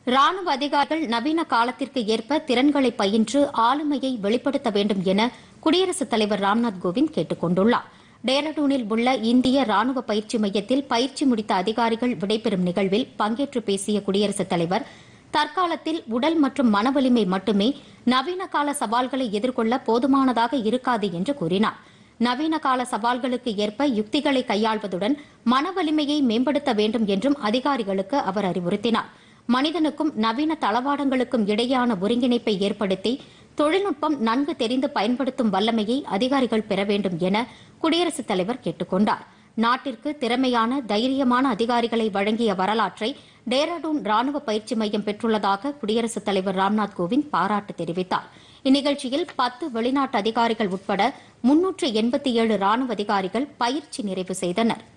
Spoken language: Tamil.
ராணுவ அதிகாரிகள் நவீன காலத்திற்கு ஏற்ப திறன்களை பயின்று ஆளுமையை வெளிப்படுத்த வேண்டும் என குடியரசுத் தலைவர் ராம்நாத் கோவிந்த் கேட்டுக் கொண்டுள்ளார் டேராடூனில் உள்ள இந்திய ராணுவ பயிற்சி மையத்தில் பயிற்சி முடித்த அதிகாரிகள் விடைபெறும் நிகழ்வில் பங்கேற்று பேசிய குடியரசுத் தலைவர் தற்காலத்தில் உடல் மற்றும் மன வலிமை மட்டுமே நவீன கால சவால்களை எதிர்கொள்ள போதுமானதாக இருக்காது என்று கூறினார் நவீன கால சவால்களுக்கு ஏற்ப யுக்திகளை கையாள்வதுடன் மன வலிமையை மேம்படுத்த வேண்டும் என்றும் அதிகாரிகளுக்கு அவர் அறிவுறுத்தினார் மனிதனுக்கும் நவீன தளவாடங்களுக்கும் இடையேயான ஒருங்கிணைப்பை ஏற்படுத்தி தொழில்நுட்பம் நன்கு தெரிந்து பயன்படுத்தும் வல்லமையை அதிகாரிகள் பெற வேண்டும் என குடியரசுத் தலைவர் கேட்டுக் கொண்டார் நாட்டிற்கு திறமையான தைரியமான அதிகாரிகளை வழங்கிய வரலாற்றை டேராடூன் ராணுவ பயிற்சி மையம் பெற்றுள்ளதாக குடியரசுத் தலைவர் ராம்நாத் கோவிந்த் பாராட்டு தெரிவித்தார் இந்நிகழ்ச்சியில் பத்து வெளிநாட்டு அதிகாரிகள் உட்பட முன்னூற்று எண்பத்தி ஏழு ராணுவ அதிகாரிகள் பயிற்சி நிறைவு செய்தனா்